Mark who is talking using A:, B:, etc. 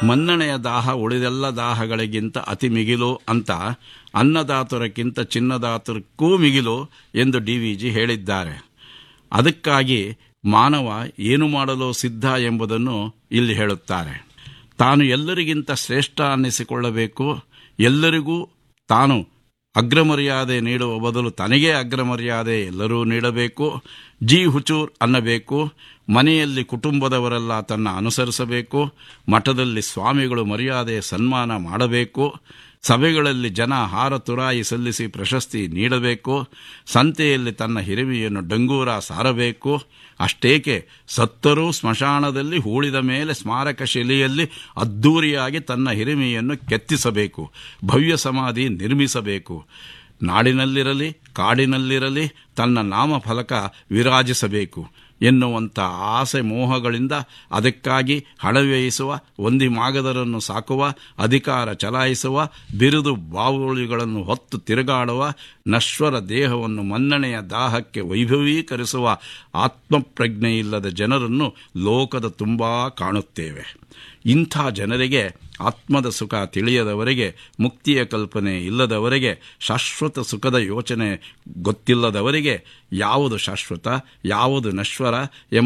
A: ಮನ್ನಣೆಯ ದಾಹ ಉಳಿದೆಲ್ಲ ದಾಹಗಳಿಗಿಂತ ಅತಿ ಮಿಗಿಲು ಅಂತ ಅನ್ನದಾತುರಕ್ಕಿಂತ ಚಿನ್ನದಾತುರಕ್ಕೂ ಮಿಗಿಲು ಎಂದು ಡಿ ವಿ ಜಿ ಹೇಳಿದ್ದಾರೆ ಅದಕ್ಕಾಗಿ ಮಾನವ ಏನು ಮಾಡಲು ಸಿದ್ಧ ಎಂಬುದನ್ನು ಇಲ್ಲಿ ಹೇಳುತ್ತಾರೆ ತಾನು ಎಲ್ಲರಿಗಿಂತ ಶ್ರೇಷ್ಠ ಅನ್ನಿಸಿಕೊಳ್ಳಬೇಕು ಎಲ್ಲರಿಗೂ ತಾನು ಅಗ್ರಮರ್ಯಾದೆ ನೀಡುವ ಬದಲು ತನಗೇ ಅಗ್ರಮರ್ಯಾದೆ ಎಲ್ಲರೂ ನೀಡಬೇಕು ಜಿ ಹುಚೂರ್ ಅನ್ನಬೇಕು ಮನೆಯಲ್ಲಿ ಕುಟುಂಬದವರೆಲ್ಲ ತನ್ನ ಅನುಸರಿಸಬೇಕು ಮಠದಲ್ಲಿ ಸ್ವಾಮಿಗಳು ಮರ್ಯಾದೆ ಸನ್ಮಾನ ಮಾಡಬೇಕು ಸಭೆಗಳಲ್ಲಿ ಜನ ಹಾರ ತುರಾಯಿ ಸಲ್ಲಿಸಿ ಪ್ರಶಸ್ತಿ ನೀಡಬೇಕು ಸಂತೆಯಲ್ಲಿ ತನ್ನ ಹಿರಿಮೆಯನ್ನು ಡಂಗೂರ ಸಾರಬೇಕು ಅಷ್ಟೇಕೆ ಸತ್ತರೂ ಸ್ಮಶಾನದಲ್ಲಿ ಹೂಳಿದ ಮೇಲೆ ಸ್ಮಾರಕ ಶಿಲೆಯಲ್ಲಿ ಅದ್ಧೂರಿಯಾಗಿ ತನ್ನ ಹಿರಿಮೆಯನ್ನು ಕೆತ್ತಿಸಬೇಕು ಭವ್ಯ ಸಮಾಧಿ ನಿರ್ಮಿಸಬೇಕು ನಾಡಿನಲ್ಲಿರಲಿ ಕಾಡಿನಲ್ಲಿರಲಿ ತನ್ನ ನಾಮಫಲಕ ವಿರಾಜಿಸಬೇಕು ಎನ್ನುವಂಥ ಆಸೆ ಮೋಹಗಳಿಂದ ಅದಕ್ಕಾಗಿ ಹಣ ವ್ಯಯಿಸುವ ಒಂದಿ ಮಾಗದರನ್ನು ಸಾಕುವ ಅಧಿಕಾರ ಚಲಾಯಿಸುವ ಬಿರುದು ಬಾವುಳಿಗಳನ್ನು ಹೊತ್ತು ತಿರುಗಾಡುವ ನಶ್ವರ ದೇಹವನ್ನು ಮನ್ನಣೆಯ ದಾಹಕ್ಕೆ ವೈಭವೀಕರಿಸುವ ಆತ್ಮಪ್ರಜ್ಞೆಯಿಲ್ಲದ ಜನರನ್ನು ಲೋಕದ ತುಂಬಾ ಕಾಣುತ್ತೇವೆ ಇಂಥ ಜನರಿಗೆ ಆತ್ಮದ ಸುಖ ತಿಳಿಯದವರಿಗೆ ಮುಕ್ತಿಯ ಕಲ್ಪನೆ ಇಲ್ಲದವರಿಗೆ ಶಾಶ್ವತ ಸುಖದ ಯೋಚನೆ ಗೊತ್ತಿಲ್ಲದವರಿಗೆ ಯಾವುದು ಶಾಶ್ವತ ಯಾವುದು ನಶ್ವರ ಎಂಬ